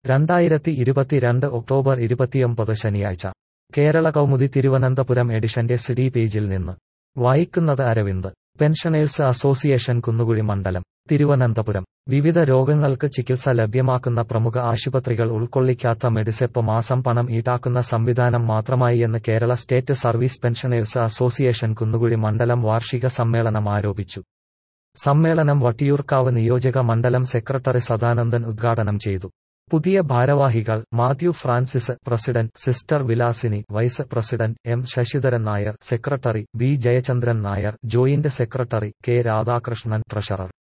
രണ്ടായിരത്തി ഇരുപത്തിരണ്ട് ഒക്ടോബർ ഇരുപത്തിയൊമ്പത് ശനിയാഴ്ച കേരള കൗമുദി തിരുവനന്തപുരം എഡിഷന്റെ സിഡി പേജിൽ നിന്ന് വായിക്കുന്നത് അരവിന്ദ് പെൻഷനേഴ്സ് അസോസിയേഷൻ കുന്നുകുഴി മണ്ഡലം തിരുവനന്തപുരം വിവിധ രോഗങ്ങൾക്ക് ചികിത്സ ലഭ്യമാക്കുന്ന പ്രമുഖ ആശുപത്രികൾ ഉൾക്കൊള്ളിക്കാത്ത മെഡിസെപ്പ് മാസം പണം ഈടാക്കുന്ന സംവിധാനം മാത്രമായി എന്ന് Kerala state service pensioners association Kunnukuzhi മണ്ഡലം വാർഷിക സമ്മേളനം ആരോപിച്ചു സമ്മേളനം വട്ടിയൂർക്കാവ് നിയോജക മണ്ഡലം സെക്രട്ടറി സദാനന്ദൻ ഉദ്ഘാടനം ചെയ്തു പുതിയ ഭാരവാഹികൾ Mathew Francis president sister Vilasini vice president M Sasidharan Nair secretary B Jayachandran Nair joint secretary K Radhakrishnan treasurer